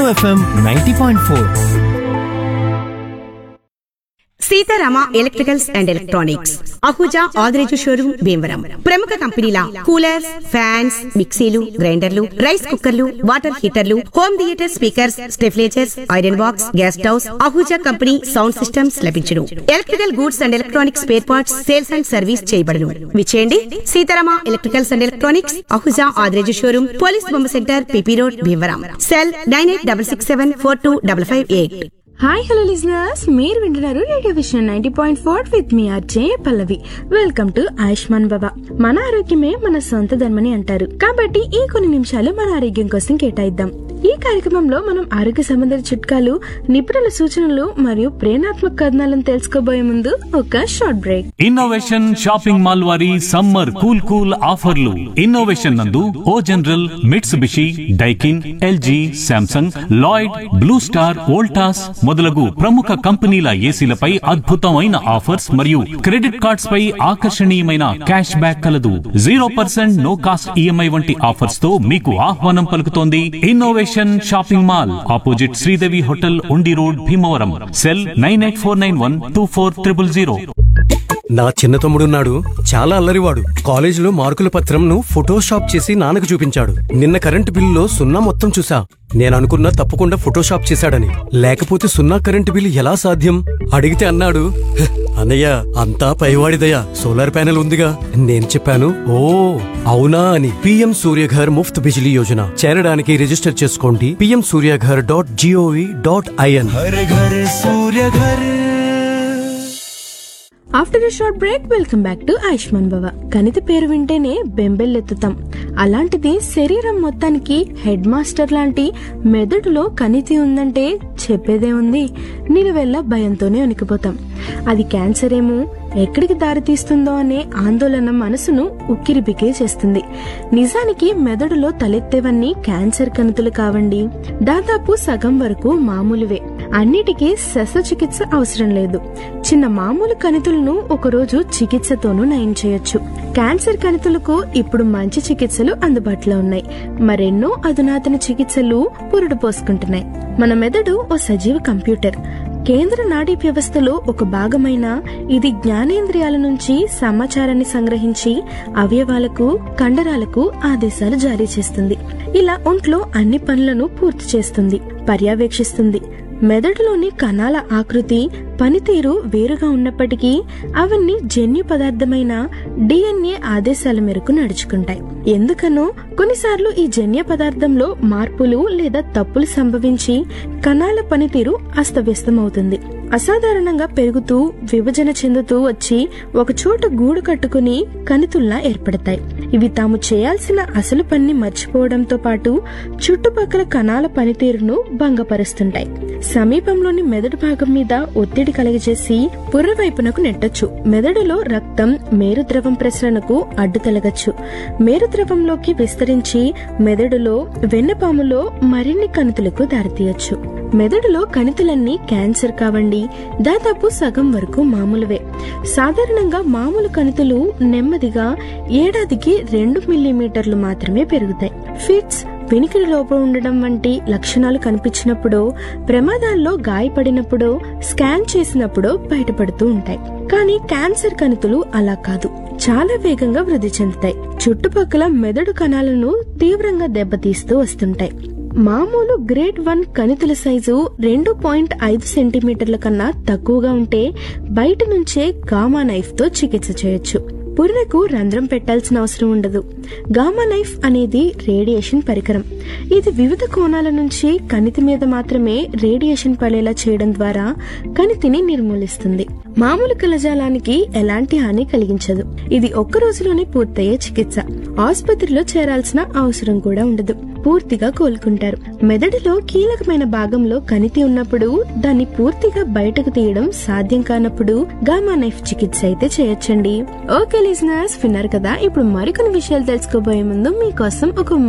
FM ninety point four Sitarama electricals and electronics Ahuja Adireju showroom Bhimavaram ప్రముఖ కంపెనీల coolers fans మిక్సీలు గ్రైండర్లు రైస్ కుక్కర్లు వాటర్ హీటర్లు హోమ్ థియేటర్ స్పీకర్స్ స్టెఫ్లేచర్స్ iron box gas stoves Ahuja company sound systems లభించును electrical goods and electronics spare parts sales and service చేయబడును విచేయండి Sitarama electricals and electronics Ahuja Adireju showroom police బొమ్మ centre PP road Bhimavaram cell nine eight double six seven four two double five eight hi hello listeners మీరు వింటున్నారు radio vision ninety point four with మీ RJ Pallavi welcome to Ayushman Baba మన ఆరోగ్యమే మన సొంత ధర్మని అంటారు కాబట్టి ఈ కొన్ని నిమిషాలు మన ఆరోగ్యం కోసం కేటాయిద్దాం ఈ కార్యక్రమంలో మనం ఆరోగ్య సంబంధ చిట్కాలు నిపుణుల సూచనలు మరియు ప్రేరణాత్మక కథనాలను తెలుసుకోబోయే ముందు ఒక short break innovation shopping mall వారి సమ్మర్ కూల్ కూల్ ఆఫర్లు ఇన్నోవేషన్ నందు O General Mitsubishi Daikin LG Samsung Lloyd Blue Star Voltas మొదలగు ప్రముఖ కంపెనీల ఏసీలపై అద్భుతమైన ఆఫర్స్ మరియు క్రెడిట్ కార్డ్స్ పై ఆకర్షణీయమైన క్యాష్ బ్యాక్ కలదు zero percent no cost EMI వంటి ఆఫర్స్ తో మీకు ఆహ్వానం పలుకుతోంది innovation shopping mall opposite Sridevi hotel Undi road Bhimavaram cell nine eight four nine one two four triple zero నా చిన్న తమ్ముడున్నాడు చాలా అల్లరివాడు కాలేజీలో మార్కుల పత్రంను ఫోటోషాప్ చేసి నాన్నకు చూపించాడు నిన్న కరెంటు బిల్లులో సున్నా మొత్తం చూసా నేను అనుకున్నా తప్పకుండా ఫోటోషాప్ చేశాడని లేకపోతే సున్నా కరెంటు బిల్లు ఎలా సాధ్యం అడిగితే అన్నాడు "హ్, అన్నయ్య అంతా పైవాడిదయా సోలార్ ప్యానెల్ ఉందిగా నేను చెప్పాను ఓ అవునా అని పిఎం సూర్యఘర్ ముఫ్త్ బిజిలీ యోజన చేరడానికి రిజిస్టర్ చేసుకోండి PM Suryaghar dot GOV dot IN Har Ghar Surya Ghar after a short break welcome back to Ayushman Bhava కణితి పేరు వింటేనే బెంబెల్లెత్తుతాం అలాంటిది శరీరం మొత్తానికి హెడ్ మాస్టర్ లాంటి మెదడులో కణితి ఉందంటే చెప్పేదే ఉంది నిలువెల్ల భయంతోనే ఉనికిపోతాం అది క్యాన్సర్ ఏమో ఎక్కడికి దారితీస్తుందో అనే ఆందోళన మనసును ఉక్కిరిబిక్కిరి చేస్తుంది నిజానికి మెదడులో తలెత్తేవన్నీ క్యాన్సర్ కణుతులు కావండి దాదాపు సగం వరకు మామూలువే అన్నిటికీ శస్త్రచికిత్స అవసరం లేదు చిన్న మామూలు కణితులను ఒకరోజు చికిత్సతోనూ నయం చేయొచ్చు క్యాన్సర్ కణితులకు ఇప్పుడు మంచి చికిత్సలు అందుబాటులో ఉన్నాయి మరెన్నో అధునాతన చికిత్సలు పురుడు పోసుకుంటున్నాయి మన మెదడు ఓ సజీవ కంప్యూటర్ కేంద్ర నాడీ వ్యవస్థలో ఒక భాగమైన ఇది జ్ఞానేంద్రియాల నుంచి సమాచారాన్ని సంగ్రహించి అవయవాలకు కండరాలకు ఆదేశాలు జారీ చేస్తుంది ఇలా ఒంట్లో అన్ని పనులను పూర్తి చేస్తుంది పర్యవేక్షిస్తుంది మెదడులోని కణాల ఆకృతి పనితీరు వేరుగా ఉన్నప్పటికీ అవన్నీ జన్యు పదార్థమైన డిఎన్ఏ ఆదేశాల మేరకు నడుచుకుంటాయి ఎందుకనో కొన్నిసార్లు ఈ జన్య పదార్థంలో మార్పులు లేదా తప్పులు సంభవించి కణాల పనితీరు అస్తవ్యస్తమవుతుంది అసాధారణంగా పెరుగుతూ విభజన చెందుతూ వచ్చి ఒక చోట గూడు కట్టుకుని కణితుల్లా ఏర్పడతాయి ఇవి తాము చేయాల్సిన అసలు పనిని మర్చిపోవడంతో పాటు చుట్టుపక్కల కణాల పనితీరును భంగపరుస్తుంటాయి సమీపంలోని మెదడు భాగం మీద ఒత్తిడి కలగజేసి పుర్ర వైపునకు నెట్టొచ్చు మెదడులో రక్తం మేరుద్రవం ప్రసరణకు అడ్డు తొలగచ్చు మేరుద్రవంలోకి విస్తరించి మెదడులో వెన్నపాములో మరిన్ని కణితులకు దారితీయొచ్చు మెదడులో కణితులన్నీ క్యాన్సర్ కావండి దాదాపు సగం వరకు మామూలువే సాధారణంగా మామూలు కణితులు నెమ్మదిగా ఏడాదికి రెండు మిల్లీమీటర్లు మాత్రమే పెరుగుతాయి ఫిట్స్ వినికిడి లోపం ఉండడం వంటి లక్షణాలు కనిపించినప్పుడు ప్రమాదాల్లో గాయపడినప్పుడు స్కాన్ చేసినప్పుడు బయటపడుతూ ఉంటాయి కానీ క్యాన్సర్ కణితులు అలా కాదు చాలా వేగంగా వృద్ధి చెందుతాయి చుట్టుపక్కల మెదడు కణాలను తీవ్రంగా దెబ్బతీస్తూ వస్తుంటాయి మామూలు గ్రేడ్ వన్ కణితుల సైజు రెండు పాయింట్ ఐదు సెంటీమీటర్ల కన్నా తక్కువగా ఉంటే బయట నుంచే గామా నైఫ్ తో చికిత్స చేయొచ్చు పుర్రెకు రంధ్రం పెట్టాల్సిన అవసరం ఉండదు గామా నైఫ్ అనేది రేడియేషన్ పరికరం ఇది వివిధ కోణాల నుంచి కణితి మీద మాత్రమే రేడియేషన్ పడేలా చేయడం ద్వారా కణితిని నిర్మూలిస్తుంది మామూలు కలజాలానికి ఎలాంటి హాని కలిగించదు ఇది ఒక్క రోజులోనే పూర్తయ్యే చికిత్స ఆసుపత్రిలో చేరాల్సిన అవసరం కూడా ఉండదు పూర్తిగా కోలుకుంటారు మెదడులో కీలకమైన భాగంలో కణితి ఉన్నప్పుడు దాన్ని పూర్తిగా బయటకు తీయడం సాధ్యం కానప్పుడు గామా నైఫ్ చికిత్స అయితే చేయొచ్చండి ఓకే లిజనర్స్ విన్నారు కదా ఇప్పుడు మరికొన్ని విషయాలు తెలుసుకోబోయే ముందు మీకోసం ఒక